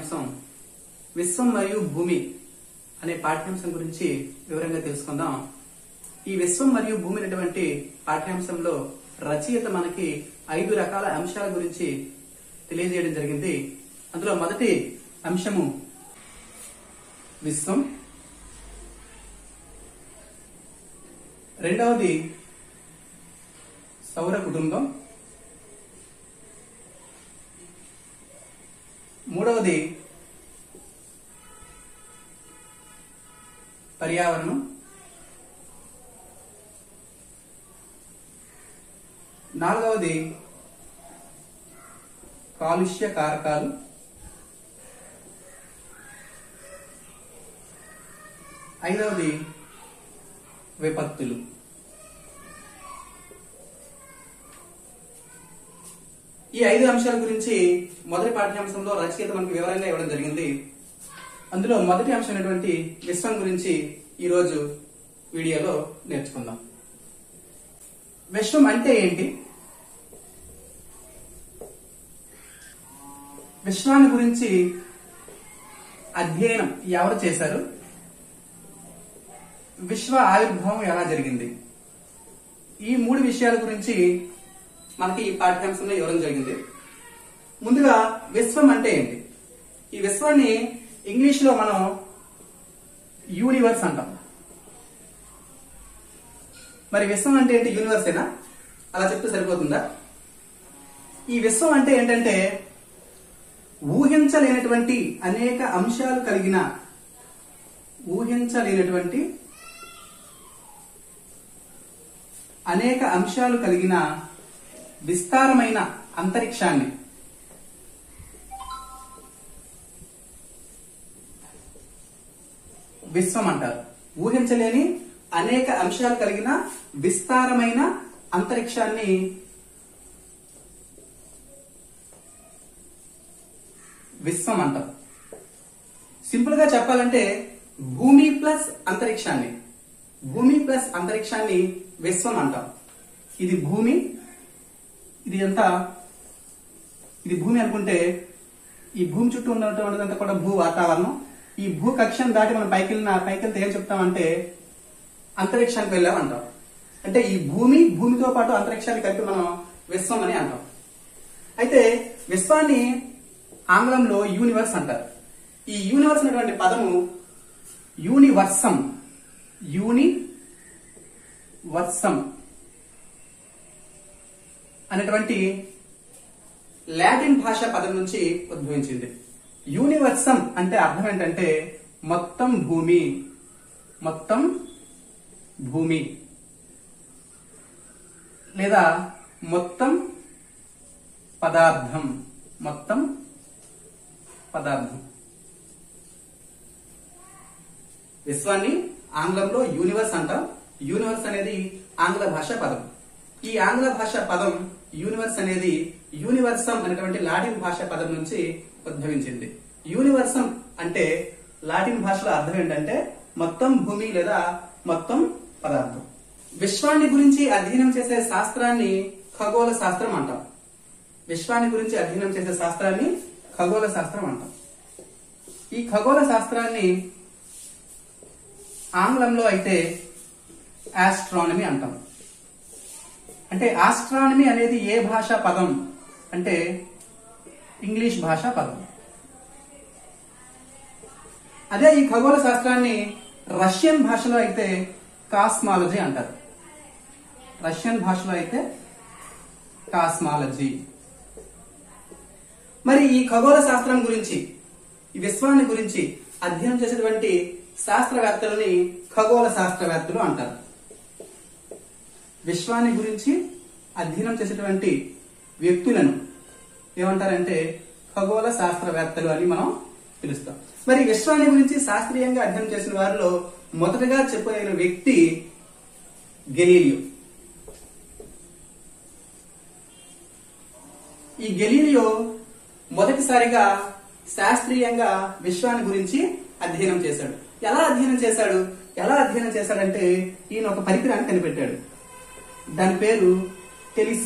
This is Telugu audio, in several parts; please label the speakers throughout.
Speaker 1: పాఠ్యాంశం విశ్వం మరియు భూమి అనే పాఠ్యాంశం గురించి వివరంగా తెలుసుకుందాం ఈ విశ్వం మరియు భూమి అనేటువంటి పాఠ్యాంశంలో రచయిత మనకి ఐదు రకాల అంశాల గురించి తెలియజేయడం జరిగింది అందులో మొదటి అంశము విశ్వం రెండవది సౌర కుటుంబం మూడవది పర్యావరణం నాలుగవది కాలుష్య కారకాలు ఐదవది విపత్తులు ఈ ఐదు అంశాల గురించి మొదటి పాఠ్యాంశంలో రచయిత మనకు వివరంగా ఇవ్వడం జరిగింది అందులో మొదటి అంశం అయినటువంటి విశ్వం గురించి ఈ రోజు వీడియోలో నేర్చుకుందాం విశ్వం అంటే ఏంటి విశ్వాన్ని గురించి అధ్యయనం ఎవరు చేశారు విశ్వ ఆవిర్భావం ఎలా జరిగింది ఈ మూడు విషయాల గురించి మనకి ఈ పాఠ్యాంశంలో ఇవ్వడం జరిగింది ముందుగా విశ్వం అంటే ఏంటి ఈ విశ్వాన్ని ఇంగ్లీష్ లో మనం యూనివర్స్ అంటాం మరి విశ్వం అంటే ఏంటి యూనివర్సేనా అలా చెప్తే సరిపోతుందా ఈ విశ్వం అంటే ఏంటంటే ఊహించలేనటువంటి అనేక అంశాలు కలిగిన ఊహించలేనటువంటి అనేక అంశాలు కలిగిన విస్తారమైన అంతరిక్షాన్ని విశ్వం అంటారు ఊహించలేని అనేక అంశాలు కలిగిన విస్తారమైన అంతరిక్షాన్ని విశ్వం అంటారు సింపుల్ గా చెప్పాలంటే భూమి ప్లస్ అంతరిక్షాన్ని భూమి ప్లస్ అంతరిక్షాన్ని విశ్వం అంటాం ఇది భూమి ఇది ఎంత ఇది భూమి అనుకుంటే ఈ భూమి చుట్టూ ఉన్నటువంటిదంతా కూడా భూ వాతావరణం ఈ భూ కక్షను దాటి మనం పైకి వెళ్ళిన పైకి వెళ్తే ఏం చెప్తామంటే అంతరిక్షానికి వెళ్ళామంటాం అంటే ఈ భూమి భూమితో పాటు అంతరిక్షాన్ని కలిపి మనం విశ్వం అని అంటాం అయితే విశ్వాన్ని ఆంగ్లంలో యూనివర్స్ అంటారు ఈ యూనివర్స్ అనేటువంటి పదము యూనివర్సం యూని వర్సం అనేటువంటి లాటిన్ భాష పదం నుంచి ఉద్భవించింది యూనివర్సం అంటే అర్థం ఏంటంటే మొత్తం భూమి మొత్తం భూమి లేదా మొత్తం పదార్థం మొత్తం పదార్థం విశ్వాన్ని ఆంగ్లంలో యూనివర్స్ అంటాం యూనివర్స్ అనేది ఆంగ్ల భాష పదం ఈ ఆంగ్ల భాష పదం యూనివర్స్ అనేది యూనివర్సం అనేటువంటి లాటిన్ భాష పదం నుంచి ఉద్భవించింది యూనివర్సం అంటే లాటిన్ భాషలో అర్థం ఏంటంటే మొత్తం భూమి లేదా మొత్తం పదార్థం విశ్వాన్ని గురించి అధ్యయనం చేసే శాస్త్రాన్ని ఖగోళ శాస్త్రం అంటాం విశ్వాన్ని గురించి అధ్యయనం చేసే శాస్త్రాన్ని ఖగోళ శాస్త్రం అంటాం ఈ ఖగోళ శాస్త్రాన్ని ఆంగ్లంలో అయితే ఆస్ట్రానమీ అంటాం అంటే ఆస్ట్రానమీ అనేది ఏ భాషా పదం అంటే ఇంగ్లీష్ భాషా పదం అదే ఈ ఖగోళ శాస్త్రాన్ని రష్యన్ భాషలో అయితే కాస్మాలజీ అంటారు రష్యన్ భాషలో అయితే కాస్మాలజీ మరి ఈ ఖగోళ శాస్త్రం గురించి ఈ విశ్వాన్ని గురించి అధ్యయనం చేసేటువంటి శాస్త్రవేత్తలని ఖగోళ శాస్త్రవేత్తలు అంటారు విశ్వాన్ని గురించి అధ్యయనం చేసేటువంటి వ్యక్తులను ఏమంటారంటే ఖగోళ శాస్త్రవేత్తలు అని మనం పిలుస్తాం మరి విశ్వాన్ని గురించి శాస్త్రీయంగా అధ్యయనం చేసిన వారిలో మొదటగా చెప్పదగిన వ్యక్తి గెలీలియో ఈ గెలీలియో మొదటిసారిగా శాస్త్రీయంగా విశ్వాన్ని గురించి అధ్యయనం చేశాడు ఎలా అధ్యయనం చేశాడు ఎలా అధ్యయనం చేశాడంటే ఈయన ఒక పరికరాన్ని కనిపెట్టాడు దాని పేరు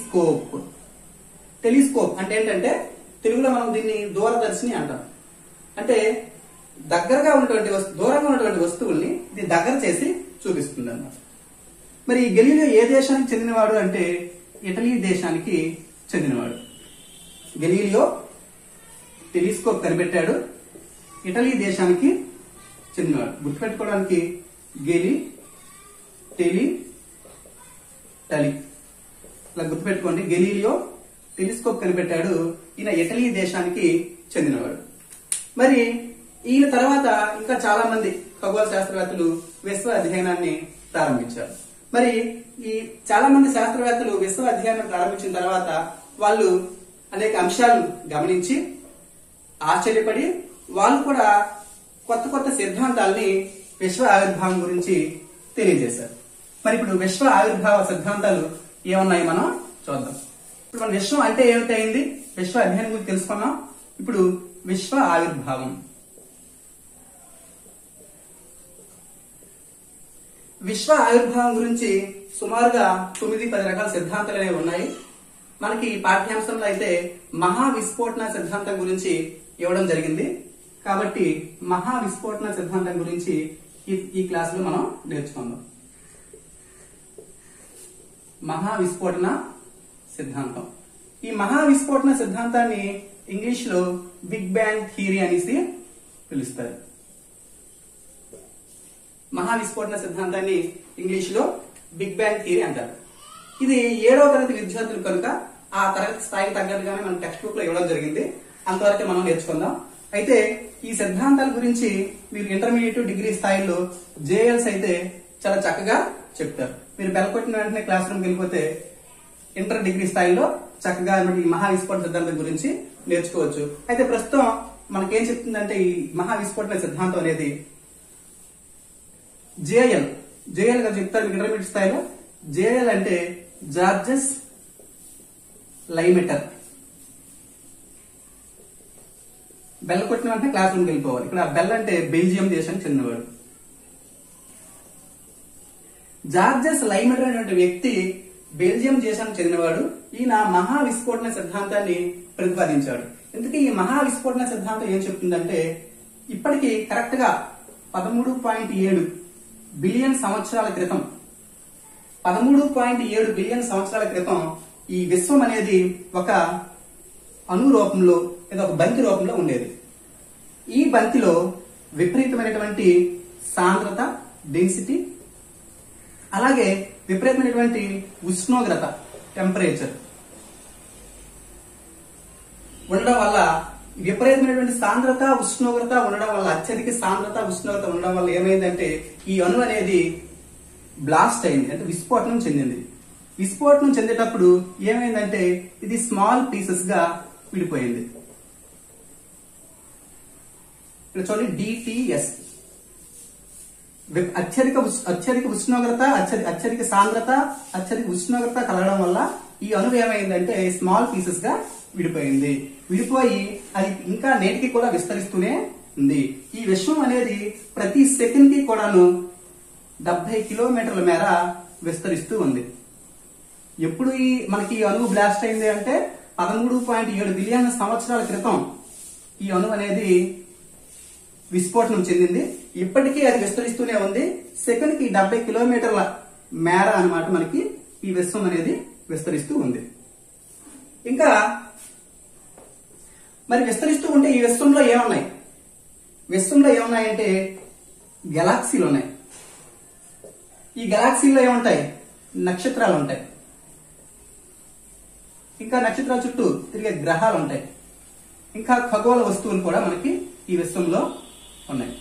Speaker 1: టెలిస్కోప్ టెలిస్కోప్ అంటే ఏంటంటే తెలుగులో మనం దీన్ని దూరదర్శిని అంటాం అంటే దగ్గరగా ఉన్నటువంటి వస్తు దూరంగా ఉన్నటువంటి వస్తువుల్ని ఇది దగ్గర చేసి చూపిస్తుంది అన్నమాట మరి ఈ గెలీలియో ఏ దేశానికి చెందినవాడు అంటే ఇటలీ దేశానికి చెందినవాడు గెలీలియో టెలిస్కోప్ కనిపెట్టాడు ఇటలీ దేశానికి చెందినవాడు గుర్తుపెట్టుకోవడానికి గెలి టెలి టలి ఇలా గుర్తుపెట్టుకోండి గెలీలియో టెలిస్కోప్ కనిపెట్టాడు ఈయన ఇటలీ దేశానికి చెందినవాడు మరి ఈయన తర్వాత ఇంకా చాలా మంది ఖగోళ శాస్త్రవేత్తలు విశ్వ అధ్యయనాన్ని ప్రారంభించారు మరి ఈ చాలా మంది శాస్త్రవేత్తలు విశ్వ అధ్యయనం ప్రారంభించిన తర్వాత వాళ్ళు అనేక అంశాలు గమనించి ఆశ్చర్యపడి వాళ్ళు కూడా కొత్త కొత్త సిద్ధాంతాల్ని విశ్వ ఆవిర్భావం గురించి తెలియజేశారు మరి ఇప్పుడు విశ్వ ఆవిర్భావ సిద్ధాంతాలు ఏమున్నాయి మనం చూద్దాం ఇప్పుడు మన విశ్వం అంటే ఏమిటైంది విశ్వ అధ్యయనం గురించి తెలుసుకున్నాం ఇప్పుడు విశ్వ ఆవిర్భావం విశ్వ ఆవిర్భావం గురించి సుమారుగా తొమ్మిది పది రకాల సిద్ధాంతాలు అనేవి ఉన్నాయి మనకి ఈ పాఠ్యాంశంలో అయితే మహా విస్ఫోటన సిద్ధాంతం గురించి ఇవ్వడం జరిగింది కాబట్టి మహా విస్ఫోటన సిద్ధాంతం గురించి ఈ ఈ క్లాస్ లో మనం నేర్చుకుందాం మహా విస్ఫోటన సిద్ధాంతం ఈ మహా విస్ఫోటన సిద్ధాంతాన్ని ఇంగ్లీష్ లో బిగ్ బ్యాంగ్ థియరీ అనేసి పిలుస్తారు మహా విస్ఫోటన సిద్ధాంతాన్ని ఇంగ్లీష్ లో బిగ్ బ్యాంగ్ థియరీ అంటారు ఇది ఏడవ తరగతి విద్యార్థులు కనుక ఆ తరగతి స్థాయికి తగ్గట్టుగానే మన టెక్స్ట్ బుక్ లో ఇవ్వడం జరిగింది అంతవరకు మనం నేర్చుకుందాం అయితే ఈ సిద్ధాంతాల గురించి మీరు ఇంటర్మీడియట్ డిగ్రీ స్థాయిలో జేఎల్స్ అయితే చాలా చక్కగా చెప్తారు మీరు బెల్ కొట్టిన వెంటనే క్లాస్ రూమ్కి వెళ్ళిపోతే ఇంటర్ డిగ్రీ స్థాయిలో చక్కగా ఈ మహా విస్ఫోటన సిద్ధాంతం గురించి నేర్చుకోవచ్చు అయితే ప్రస్తుతం మనకేం చెప్తుందంటే ఈ మహా విస్ఫోటన సిద్ధాంతం అనేది జేఎల్ జేఎల్ గా చెప్తారు మీకు ఇంటర్మీడియట్ స్థాయిలో జేఎల్ అంటే జార్జెస్ లైమెటర్ బెల్ కొట్టిన వెంటనే క్లాస్ రూమ్కి వెళ్ళిపోవాలి ఇక్కడ బెల్ అంటే బెల్జియం దేశానికి చెందినవాడు జార్జెస్ లైమెటర్ అనేటువంటి వ్యక్తి బెల్జియం దేశానికి చెందినవాడు ఈయన మహా విస్ఫోటన సిద్ధాంతాన్ని ప్రతిపాదించాడు ఎందుకు ఈ మహా విస్ఫోటన సిద్ధాంతం ఏం చెప్తుందంటే ఇప్పటికీ కరెక్ట్ గా పదమూడు పాయింట్ ఏడు బిలియన్ సంవత్సరాల క్రితం పదమూడు పాయింట్ ఏడు బిలియన్ సంవత్సరాల క్రితం ఈ విశ్వం అనేది ఒక అణు రూపంలో లేదా ఒక బంతి రూపంలో ఉండేది ఈ బంతిలో విపరీతమైనటువంటి సాంద్రత డెన్సిటీ అలాగే విపరీతమైనటువంటి ఉష్ణోగ్రత టెంపరేచర్ ఉండడం వల్ల విపరీతమైనటువంటి సాంద్రత ఉష్ణోగ్రత ఉండడం వల్ల అత్యధిక సాంద్రత ఉష్ణోగ్రత ఉండడం వల్ల ఏమైందంటే ఈ అణు అనేది బ్లాస్ట్ అయింది అంటే విస్ఫోటనం చెందింది విస్ఫోటనం చెందేటప్పుడు ఏమైందంటే ఇది స్మాల్ పీసెస్ గా విడిపోయింది ఇక్కడ చూడండి డిటిఎస్ అత్యధిక ఉష్- అత్యధిక ఉష్ణోగ్రత అత్యధిక అత్యధిక సాంద్రత అత్యధిక ఉష్ణోగ్రత కలగడం వల్ల ఈ అణువు ఏమైందంటే స్మాల్ పీసెస్ గా విడిపోయింది విడిపోయి అది ఇంకా నేటికి కూడా విస్తరిస్తూనే ఉంది ఈ విశ్వం అనేది ప్రతి సెకండ్ కి కూడాను డెబ్బై కిలోమీటర్ల మేర విస్తరిస్తూ ఉంది ఎప్పుడు ఈ మనకి ఈ అణువు బ్లాస్ట్ అయింది అంటే పదమూడు పాయింట్ ఏడు బిలియన్ సంవత్సరాల క్రితం ఈ అణువు అనేది విస్ఫోటనం చెందింది ఇప్పటికీ అది విస్తరిస్తూనే ఉంది సెకండ్ కి డెబ్బై కిలోమీటర్ల మేర అన్నమాట మనకి ఈ విశ్వం అనేది విస్తరిస్తూ ఉంది ఇంకా మరి విస్తరిస్తూ ఉంటే ఈ విశ్వంలో ఏమున్నాయి విశ్వంలో ఏమున్నాయంటే గెలాక్సీలు ఉన్నాయి ఈ గెలాక్సీలో ఏముంటాయి నక్షత్రాలు ఉంటాయి ఇంకా నక్షత్రాల చుట్టూ తిరిగే గ్రహాలు ఉంటాయి ఇంకా ఖగోళ వస్తువులు కూడా మనకి ఈ విశ్వంలో ఉన్నాయి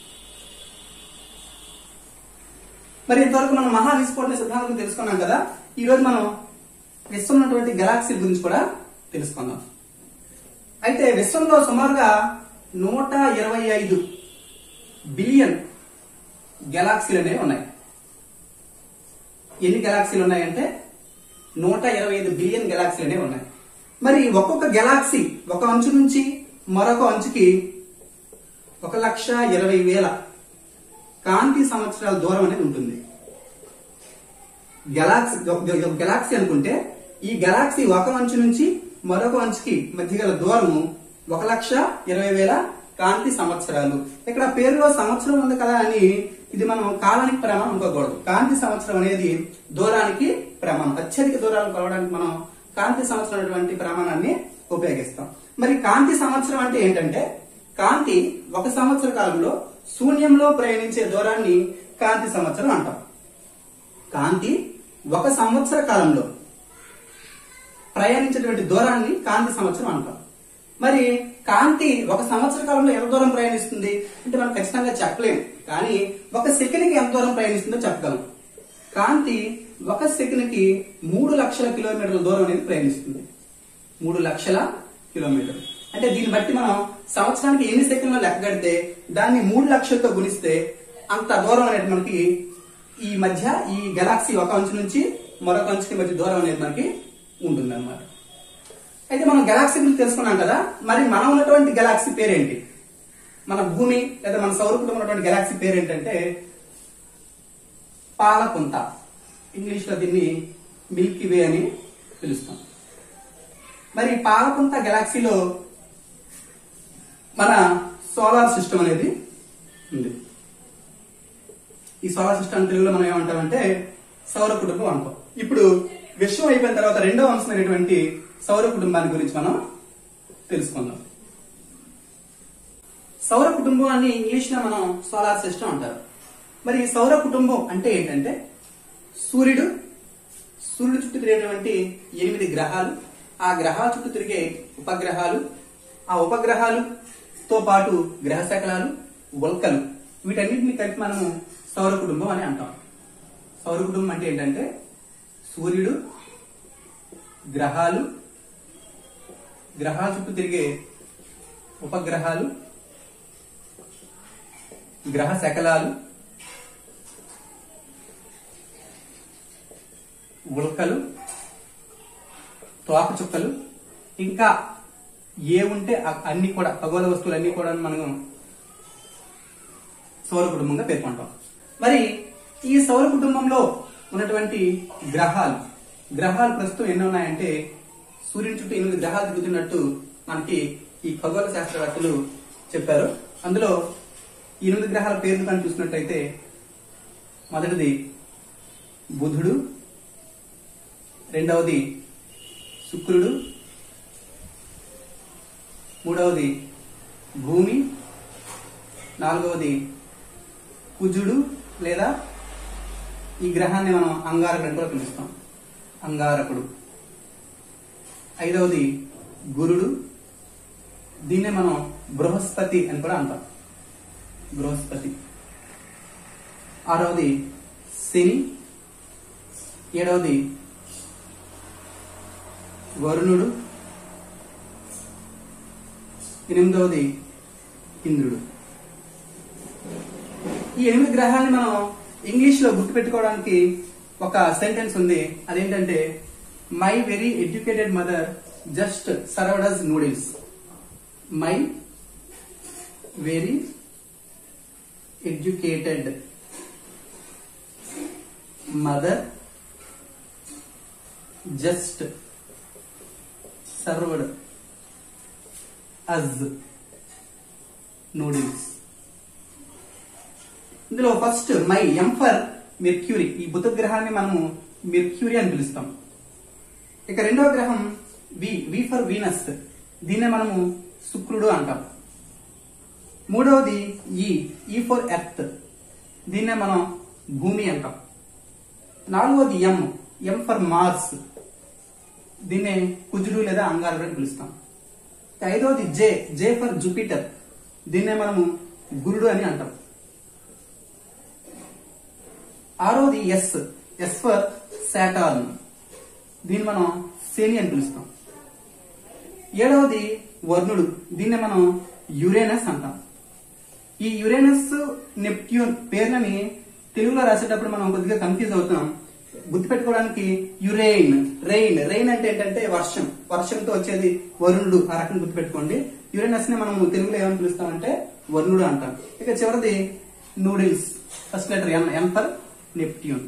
Speaker 1: మరి ఇంతవరకు మనం మహా విస్ఫోటన సిద్ధాంతం గురించి తెలుసుకున్నాం కదా ఈ రోజు మనం విశ్వం ఉన్నటువంటి గెలాక్సీల గురించి కూడా తెలుసుకుందాం అయితే విశ్వంలో సుమారుగా నూట ఇరవై ఐదు బిలియన్ గెలాక్సీలు అనేవి ఉన్నాయి ఎన్ని గెలాక్సీలు ఉన్నాయంటే నూట ఇరవై ఐదు బిలియన్ గెలాక్సీలు అనేవి ఉన్నాయి మరి ఒక్కొక్క గెలాక్సీ ఒక అంచు నుంచి మరొక అంచుకి ఒక లక్ష ఇరవై వేల కాంతి సంవత్సరాల దూరం అనేది ఉంటుంది గెలాక్సీ ఒక గెలాక్సీ అనుకుంటే ఈ గెలాక్సీ ఒక అంచు నుంచి మరొక అంచుకి మధ్య గల దూరము ఒక లక్ష ఇరవై వేల కాంతి సంవత్సరాలు ఇక్కడ పేరులో సంవత్సరం ఉంది కదా అని ఇది మనం కాలానికి ప్రమాణం అనుకోకూడదు కాంతి సంవత్సరం అనేది దూరానికి ప్రమాణం అత్యధిక దూరాలు కొలవడానికి మనం కాంతి సంవత్సరం అనేటువంటి ప్రమాణాన్ని ఉపయోగిస్తాం మరి కాంతి సంవత్సరం అంటే ఏంటంటే కాంతి ఒక సంవత్సర కాలంలో శూన్యంలో ప్రయాణించే దూరాన్ని కాంతి సంవత్సరం అంటాం కాంతి ఒక సంవత్సర కాలంలో ప్రయాణించేటువంటి దూరాన్ని కాంతి సంవత్సరం అంటాం మరి కాంతి ఒక సంవత్సర కాలంలో ఎంత దూరం ప్రయాణిస్తుంది అంటే మనం ఖచ్చితంగా చెప్పలేము కానీ ఒక సెకండ్కి ఎంత దూరం ప్రయాణిస్తుందో చెప్పగలం కాంతి ఒక సెకండ్కి మూడు లక్షల కిలోమీటర్ల దూరం అనేది ప్రయాణిస్తుంది మూడు లక్షల కిలోమీటర్లు అంటే దీన్ని బట్టి మనం సంవత్సరానికి ఎన్ని సెకండ్లు లెక్క కడితే దాన్ని మూడు లక్షలతో గుణిస్తే అంత దూరం అనేది మనకి ఈ మధ్య ఈ గెలాక్సీ ఒక అంచు నుంచి మరొక అంచుకి మధ్య దూరం అనేది మనకి ఉంటుంది అనమాట అయితే మనం గెలాక్సీ గురించి తెలుసుకున్నాం కదా మరి మనం ఉన్నటువంటి గెలాక్సీ పేరేంటి మన భూమి లేదా మన సౌర కుటుంబం ఉన్నటువంటి గెలాక్సీ పేరేంటంటే పాలకుంత ఇంగ్లీష్ లో దీన్ని మిల్కీ వే అని పిలుస్తాం మరి పాలకుంత గెలాక్సీలో మన సోలార్ సిస్టమ్ అనేది ఉంది ఈ సోలార్ సిస్టమ్ తెలుగులో మనం ఏమంటామంటే సౌర కుటుంబం అంటాం ఇప్పుడు విశ్వం అయిపోయిన తర్వాత రెండవ అంశమైనటువంటి సౌర కుటుంబాన్ని గురించి మనం తెలుసుకుందాం సౌర కుటుంబాన్ని ఇంగ్లీష్ లో మనం సోలార్ సిస్టమ్ అంటారు మరి ఈ సౌర కుటుంబం అంటే ఏంటంటే సూర్యుడు సూర్యుడు చుట్టూ తిరిగేటువంటి ఎనిమిది గ్రహాలు ఆ గ్రహాల చుట్టూ తిరిగే ఉపగ్రహాలు ఆ ఉపగ్రహాలుతో పాటు గ్రహ శకలాలు ఉల్కలు వీటన్నిటిని కలిపి మనము సౌర కుటుంబం అని అంటాం సౌర కుటుంబం అంటే ఏంటంటే సూర్యుడు గ్రహాలు గ్రహాల చుట్టూ తిరిగే ఉపగ్రహాలు గ్రహ శకలాలు ఉల్కలు తోక చుక్కలు ఇంకా ఏ ఉంటే అ- అన్ని కూడా ఖగోళ వస్తువులు అన్ని కూడా మనం సౌర కుటుంబంగా పేర్కొంటాం మరి ఈ సౌర కుటుంబంలో ఉన్నటువంటి గ్రహాలు గ్రహాలు ప్రస్తుతం ఎన్ని ఉన్నాయంటే సూర్యుని చుట్టూ ఎనిమిది గ్రహాలు తిరుగుతున్నట్టు మనకి ఈ ఖగోళ శాస్త్రవేత్తలు చెప్పారు అందులో ఈ ఎనిమిది గ్రహాల పేర్లు కానీ చూసినట్టయితే మొదటిది బుధుడు రెండవది శుక్రుడు మూడవది భూమి నాలుగవది కుజుడు లేదా ఈ గ్రహాన్ని మనం అంగారకుడు అని కూడా పిలుస్తాం అంగారకుడు ఐదవది గురుడు దీన్నే మనం బృహస్పతి అని కూడా అంటాం బృహస్పతి ఆరవది శని ఏడవది వరుణుడు ఎనిమిదవది ఇంద్రుడు ఈ ఎనిమిది గ్రహాలని మనం ఇంగ్లీష్ లో గుర్తుపెట్టుకోవడానికి ఒక సెంటెన్స్ ఉంది అదేంటంటే my very educated mother just served us noodles my very educated mother just served us noodles ఇందులో first my M for mercury ఈ బుధ గ్రహాన్ని మనము మెర్క్యూరీ అని పిలుస్తాం ఇక రెండవ గ్రహం వి వి ఫర్ వీనస్ దీన్నే మనము శుక్రుడు అంటాం మూడవది ఈ ఈ ఫర్ ఎర్త్ దీన్నే మనం భూమి అంటాం నాలుగవది ఎం ఎం ఫర్ మార్స్ దీన్నే కుజుడు లేదా అంగారుడు అని పిలుస్తాం ఇక ఐదవది జే జే ఫర్ జూపిటర్ దీన్నే మనము గురుడు అని అంటాం ఆరోది ఎస్ ఎస్ ఫర్ సాటార్న్ దీన్ని మనం శని అని పిలుస్తాం ఏడవది వర్ణుడు దీన్ని మనం యురేనస్ అంటాం ఈ యురేనస్ నెప్ట్యూన్ పేర్లని తెలుగులో రాసేటప్పుడు మనం కొద్దిగా కన్ఫ్యూజ్ అవుతున్నాం గుర్తుపెట్టుకోవడానికి యురేన్ రెయిన్ రెయిన్ అంటే ఏంటంటే వర్షం వర్షంతో వచ్చేది వరుణుడు ఆ రకం గుర్తుపెట్టుకోండి యురేనస్ ని మనం తెలుగులో ఏమని పిలుస్తామంటే వరుణుడు అంటాం ఇక చివరిది noodles first letter N N for Neptune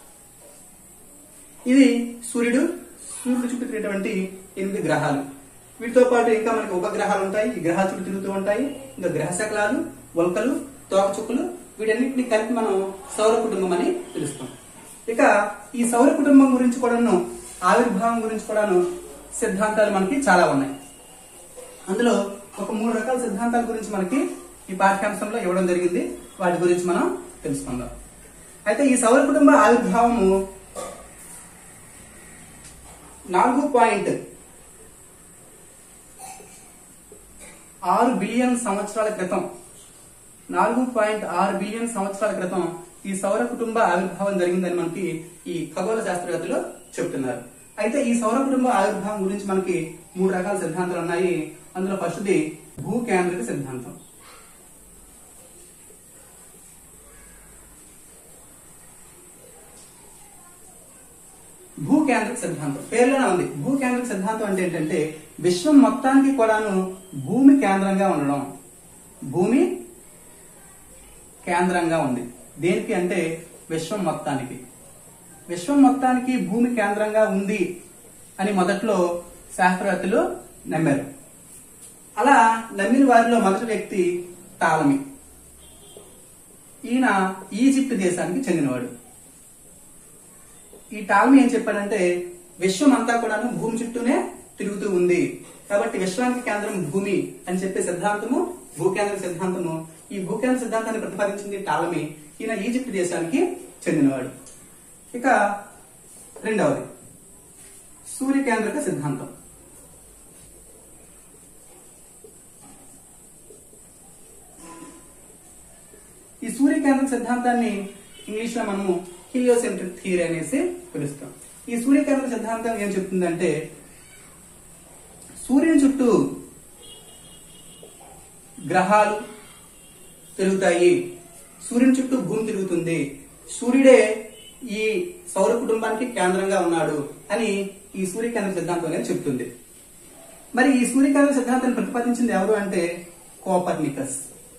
Speaker 1: ఇది సూర్యుడు సూర్యుడు చుట్టూ తిరిగేటువంటి ఎనిమిది గ్రహాలు వీటితో పాటు ఇంకా మనకి ఉపగ్రహాలు ఉంటాయి ఈ గ్రహాల చుట్టూ తిరుగుతూ ఉంటాయి ఇంకా గ్రహ శకలాలు ఉల్కలు తోకచుక్కలు వీటన్నిటిని కలిపి మనం సౌర కుటుంబం అని పిలుస్తాం ఇక ఈ సౌర కుటుంబం గురించి కూడాను ఆవిర్భావం గురించి కూడాను సిద్ధాంతాలు మనకి చాలా ఉన్నాయి అందులో ఒక మూడు రకాల సిద్ధాంతాల గురించి మనకి ఈ పాఠ్యాంశంలో ఇవ్వడం జరిగింది వాటి గురించి మనం తెలుసుకుందాం అయితే ఈ సౌర కుటుంబ ఆవిర్భావము నాలుగు పాయింట్ ఆరు బిలియన్ సంవత్సరాల క్రితం నాలుగు పాయింట్ ఆరు బిలియన్ సంవత్సరాల క్రితం ఈ సౌర కుటుంబ ఆవిర్భావం జరిగిందని మనకి ఈ ఖగోళ శాస్త్రవేత్తలు చెప్తున్నారు అయితే ఈ సౌర కుటుంబ ఆవిర్భావం గురించి మనకి మూడు రకాల సిద్ధాంతాలు ఉన్నాయి అందులో ఫస్ట్ది భూ కేంద్రిక సిద్ధాంతం భూ కేంద్రిక సిద్ధాంతం పేర్లోనే ఉంది భూ కేంద్రిక సిద్ధాంతం అంటే ఏంటంటే విశ్వం మొత్తానికి కూడాను భూమి కేంద్రంగా ఉండడం భూమి కేంద్రంగా ఉంది దేనికి అంటే విశ్వం మొత్తానికి విశ్వం మొత్తానికి భూమి కేంద్రంగా ఉంది అని మొదట్లో శాస్త్రవేత్తలు నమ్మారు అలా నమ్మిన వారిలో మొదటి వ్యక్తి టాలమీ ఈయన ఈజిప్ట్ దేశానికి చెందినవాడు ఈ టాల్మీ ఏం చెప్పాడంటే విశ్వం అంతా కూడాను భూమి చుట్టూనే తిరుగుతూ ఉంది కాబట్టి విశ్వానికి కేంద్రం భూమి అని చెప్పే సిద్ధాంతము భూకేంద్ర సిద్ధాంతము ఈ భూకేంద్ర సిద్ధాంతాన్ని ప్రతిపాదించింది టాలమీ ఈయన ఈజిప్ట్ దేశానికి చెందినవాడు ఇక రెండవది సూర్యకేంద్రక సిద్ధాంతం ఈ సూర్యకేంద్రక సిద్ధాంతాన్ని ఇంగ్లీష్ లో మనము హీలియోసెంట్రిక్ థియరీ అనేసి పిలుస్తాం ఈ సూర్యకేంద్ర సిద్ధాంతం ఏం చెప్తుందంటే సూర్యుని చుట్టూ గ్రహాలు తిరుగుతాయి సూర్యుని చుట్టూ భూమి తిరుగుతుంది సూర్యుడే ఈ సౌర కుటుంబానికి కేంద్రంగా ఉన్నాడు అని ఈ సూర్యకేంద్ర సిద్ధాంతం అనేది చెప్తుంది మరి ఈ సూర్యకేంద్ర సిద్ధాంతాన్ని ప్రతిపాదించింది ఎవరు అంటే కోపర్నికస్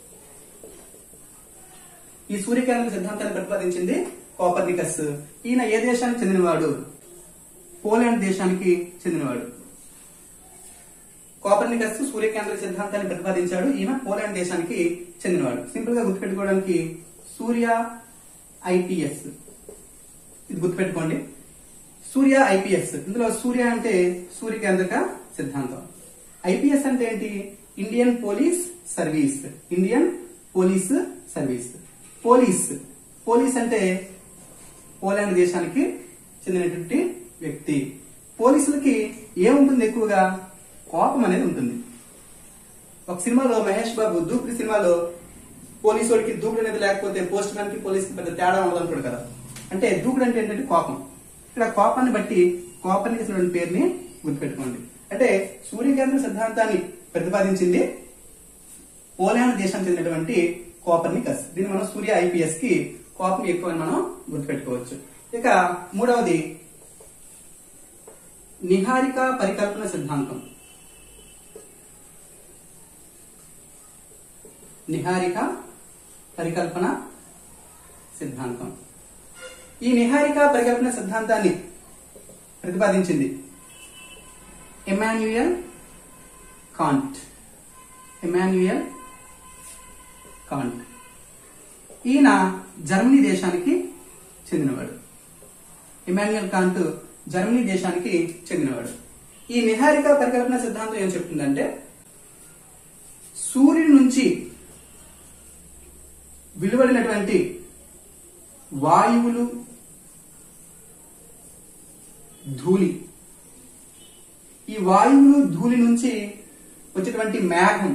Speaker 1: ఈ సూర్యకేంద్ర సిద్ధాంతాన్ని ప్రతిపాదించింది కోపర్నికస్ ఈయన ఏ దేశానికి చెందినవాడు పోలాండ్ దేశానికి చెందినవాడు కోపర్నికస్ సూర్యకేంద్ర సిద్ధాంతాన్ని ప్రతిపాదించాడు ఈయన పోలాండ్ దేశానికి చెందినవాడు సింపుల్ గా గుర్తుపెట్టుకోవడానికి సూర్య ఐపీఎస్ ఇది గుర్తుపెట్టుకోండి సూర్య ఐపీఎస్ ఇందులో సూర్య అంటే సూర్యకేంద్రక సిద్ధాంతం ఐపీఎస్ అంటే ఏంటి Indian police service Indian police service police police అంటే పోలాండ్ దేశానికి చెందినటువంటి వ్యక్తి పోలీసులకి ఏముంటుంది ఎక్కువగా కోపం అనేది ఉంటుంది ఒక సినిమాలో మహేష్ బాబు దూకుడు సినిమాలో పోలీసు వాడికి దూకుడు అనేది లేకపోతే పోస్ట్ మ్యాన్ కి పోలీస్ కి పెద్ద తేడా ఉండదు అనుకోడు కదా అంటే దూకుడు అంటే ఏంటంటే కోపం ఇక్కడ కోపాన్ని బట్టి కోపానికి అసలు పేరుని గుర్తుపెట్టుకోండి అంటే సూర్యకేంద్ర సిద్ధాంతాన్ని ప్రతిపాదించింది పోలాండ్ దేశానికి చెందినటువంటి కోపర్నికస్ దీన్ని మనం సూర్య ఐపీఎస్ కి కోపం ఎక్కువ అని మనం గుర్తుపెట్టుకోవచ్చు ఇక మూడవది నిహారిక పరికల్పన సిద్ధాంతం నిహారిక పరికల్పన సిద్ధాంతం ఈ నిహారిక పరికల్పన సిద్ధాంతాన్ని ప్రతిపాదించింది ఎమాన్యుయల్ కాంట్ ఎమాన్యుయల్ కాంట్ ఈయన జర్మనీ దేశానికి చెందినవాడు ఇమాన్యుయల్ కాంట్ జర్మనీ దేశానికి చెందినవాడు ఈ నిహారిక పరికల్పన సిద్ధాంతం ఏం చెప్తుందంటే సూర్యుడి నుంచి వెలువడినటువంటి వాయువులు ధూళి ఈ వాయువులు ధూళి నుంచి వచ్చేటువంటి మేఘం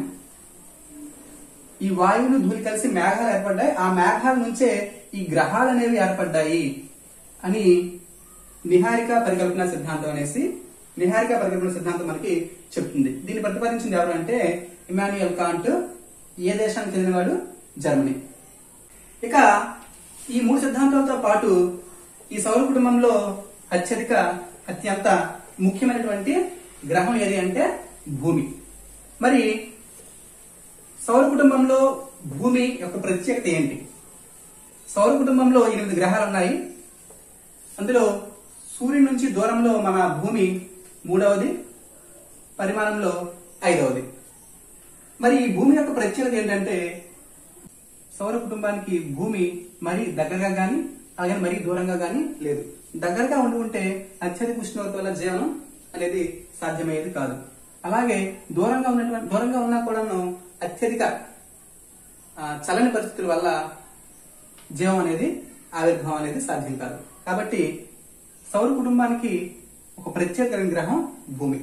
Speaker 1: ఈ వాయువులు ధూళి కలిసి మేఘాలు ఏర్పడ్డాయి ఆ మేఘాల నుంచే ఈ గ్రహాలు అనేవి ఏర్పడ్డాయి అని నిహారిక పరికల్పన సిద్ధాంతం అనేసి నిహారిక పరికల్పన సిద్ధాంతం మనకి చెప్తుంది దీన్ని ప్రతిపాదించింది ఎవరు అంటే ఇమాన్యుయల్ కాంట్ ఏ దేశానికి చెందినవాడు జర్మనీ ఇక ఈ మూడు సిద్ధాంతాలతో పాటు ఈ సౌర కుటుంబంలో అత్యధిక అత్యంత ముఖ్యమైనటువంటి గ్రహం ఏది అంటే భూమి మరి సౌర కుటుంబంలో భూమి యొక్క ప్రత్యేకత ఏంటి సౌర కుటుంబంలో ఎనిమిది గ్రహాలు ఉన్నాయి అందులో సూర్యుడి నుంచి దూరంలో మన భూమి మూడవది పరిమాణంలో ఐదవది మరి ఈ భూమి యొక్క ప్రత్యేకత ఏంటంటే సౌర కుటుంబానికి భూమి మరీ దగ్గరగా గాని అలాగే మరీ దూరంగా గాని లేదు దగ్గరగా ఉండి ఉంటే అత్యధిక ఉష్ణోగ్రత వల్ల జీవనం అనేది సాధ్యమయ్యేది కాదు అలాగే దూరంగా ఉన్నటువంటి దూరంగా ఉన్నా కూడాను అత్యధిక ఆ, చలని పరిస్థితుల వల్ల జీవం అనేది ఆవిర్భావం అనేది సాధ్యం కాదు కాబట్టి సౌర కుటుంబానికి ఒక ప్రత్యేక గ్రహం భూమి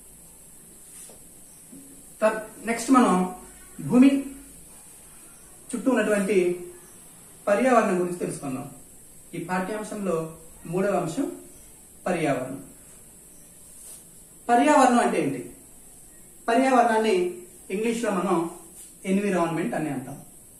Speaker 1: నెక్స్ట్ మనం భూమి చుట్టూ ఉన్నటువంటి పర్యావరణం గురించి తెలుసుకుందాం ఈ పాఠ్యాంశంలో మూడవ అంశం పర్యావరణం పర్యావరణం అంటే ఏంటి పర్యావరణాన్ని ఇంగ్లీష్ లో మనం ఎన్విరాన్మెంట్ అని అంటాం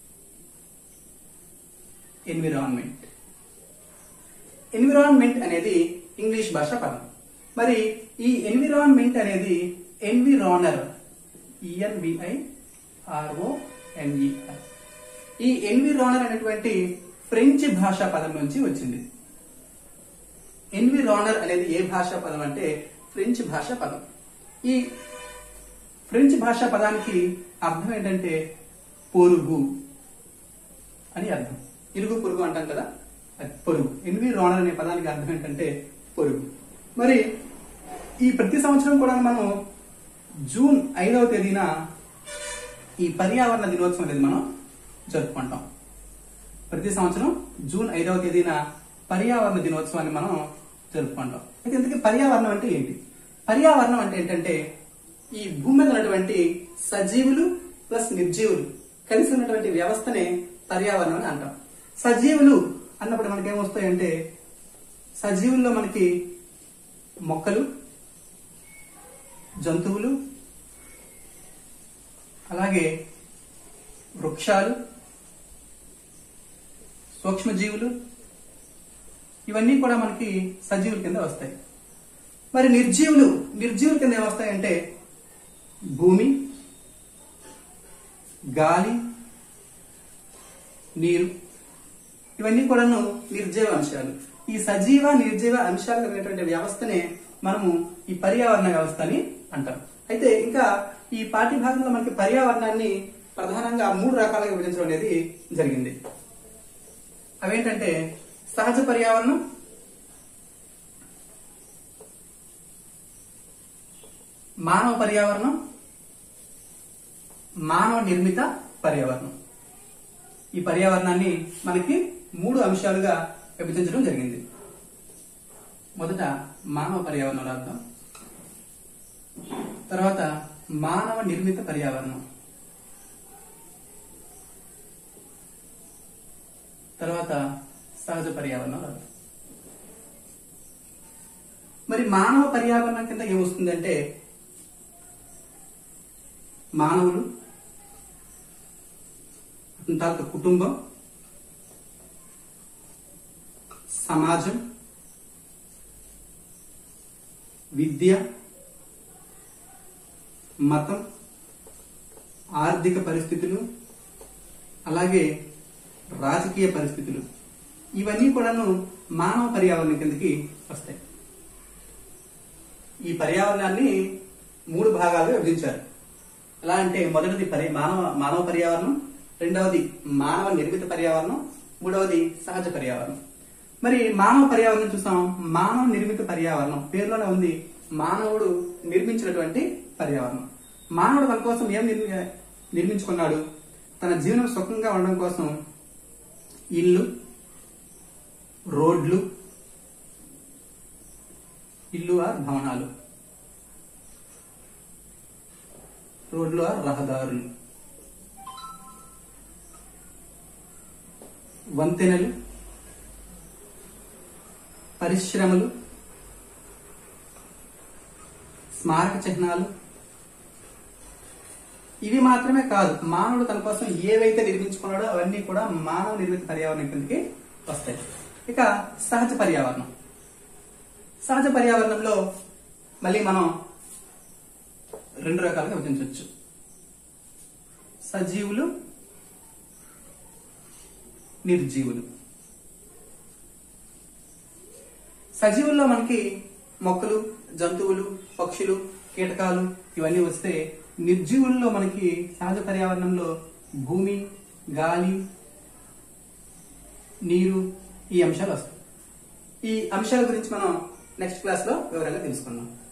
Speaker 1: ఎన్విరాన్మెంట్ ఎన్విరాన్మెంట్ అనేది ఇంగ్లీష్ భాష పదం మరి ఈ ఎన్విరాన్మెంట్ అనేది ఎన్విరానర్ ఈఎన్విఐ ఆర్ఓ ఎన్ఈఆర్ ఈ ఎన్విరానర్ అనేటువంటి ఫ్రెంచ్ భాషా పదం నుంచి వచ్చింది ఎన్విరానర్ అనేది ఏ భాషా పదం అంటే ఫ్రెంచ్ భాషా పదం ఈ ఫ్రెంచ్ భాషా పదానికి అర్థం ఏంటంటే పొరుగు అని అర్థం ఇరుగు పొరుగు అంటాం కదా అది పొరుగు ఎన్విరానర్ అనే పదానికి అర్థం ఏంటంటే పొరుగు మరి ఈ ప్రతి సంవత్సరం కూడా మనం జూన్ ఐదవ తేదీన ఈ పర్యావరణ దినోత్సవం అనేది మనం జరుపుకుంటాం ప్రతి సంవత్సరం జూన్ ఐదవ తేదీన పర్యావరణ దినోత్సవాన్ని మనం జరుపుకుంటాం అయితే ఇంతకీ పర్యావరణం అంటే ఏంటి పర్యావరణం అంటే ఏంటంటే ఈ భూమి మీద ఉన్నటువంటి సజీవులు ప్లస్ నిర్జీవులు కలిసి ఉన్నటువంటి వ్యవస్థనే పర్యావరణం అని అంటాం సజీవులు అన్నప్పుడు మనకి ఏమొస్తాయంటే సజీవుల్లో మనకి మొక్కలు జంతువులు అలాగే వృక్షాలు సూక్ష్మజీవులు ఇవన్నీ కూడా మనకి సజీవుల కింద వస్తాయి మరి నిర్జీవులు నిర్జీవుల కింద ఏమొస్తాయంటే భూమి గాలి నీరు ఇవన్నీ కూడాను నిర్జీవ అంశాలు ఈ సజీవ నిర్జీవ అంశాలు కలిగినటువంటి వ్యవస్థనే మనము ఈ పర్యావరణ వ్యవస్థ అని అంటాం అయితే ఇంకా ఈ పాఠ్య భాగంలో మనకి పర్యావరణాన్ని ప్రధానంగా మూడు రకాలుగా విభజించడం అనేది జరిగింది అవేంటంటే సహజ పర్యావరణం మానవ పర్యావరణం మానవ నిర్మిత పర్యావరణం ఈ పర్యావరణాన్ని మనకి మూడు అంశాలుగా విభజించడం జరిగింది మొదట మానవ పర్యావరణం రాద్దాం తర్వాత మానవ నిర్మిత పర్యావరణం తర్వాత సహజ పర్యావరణం రాద్దాం మరి మానవ పర్యావరణం కింద ఏమొస్తుందంటే మానవులు అతని తాలూకా కుటుంబం సమాజం విద్య మతం ఆర్థిక పరిస్థితులు అలాగే రాజకీయ పరిస్థితులు ఇవన్నీ కూడాను మానవ పర్యావరణం కిందకి వస్తాయి ఈ పర్యావరణాన్ని మూడు భాగాలుగా విభజించారు ఎలా అంటే మొదటిది పరి మానవ మానవ పర్యావరణం రెండవది మానవ నిర్మిత పర్యావరణం మూడవది సహజ పర్యావరణం మరి మానవ పర్యావరణం చూస్తాం మానవ నిర్మిత పర్యావరణం పేరులోనే ఉంది మానవుడు నిర్మించినటువంటి పర్యావరణం మానవుడు తన కోసం ఏం నిర్మి- నిర్మించుకున్నాడు తన జీవనం సుఖంగా ఉండడం కోసం ఇల్లు రోడ్లు ఇల్లు ఆర్ భవనాలు రోడ్లు ఆర్ రహదారులు వంతెనలు పరిశ్రమలు స్మారక చిహ్నాలు ఇవి మాత్రమే కాదు మానవుడు తన కోసం ఏవైతే నిర్మించుకున్నాడో అవన్నీ కూడా మానవ నిర్మిత పర్యావరణం కిందకి వస్తాయి ఇక సహజ పర్యావరణం సహజ పర్యావరణంలో మళ్ళీ మనం రెండు రకాలుగా విభజించవచ్చు సజీవులు నిర్జీవులు సజీవుల్లో మనకి మొక్కలు జంతువులు పక్షులు కీటకాలు ఇవన్నీ వస్తే నిర్జీవుల్లో మనకి సహజ పర్యావరణంలో భూమి గాలి నీరు ఈ అంశాలు వస్తాయి ఈ అంశాల గురించి మనం నెక్స్ట్ క్లాస్ లో వివరంగా తెలుసుకుందాం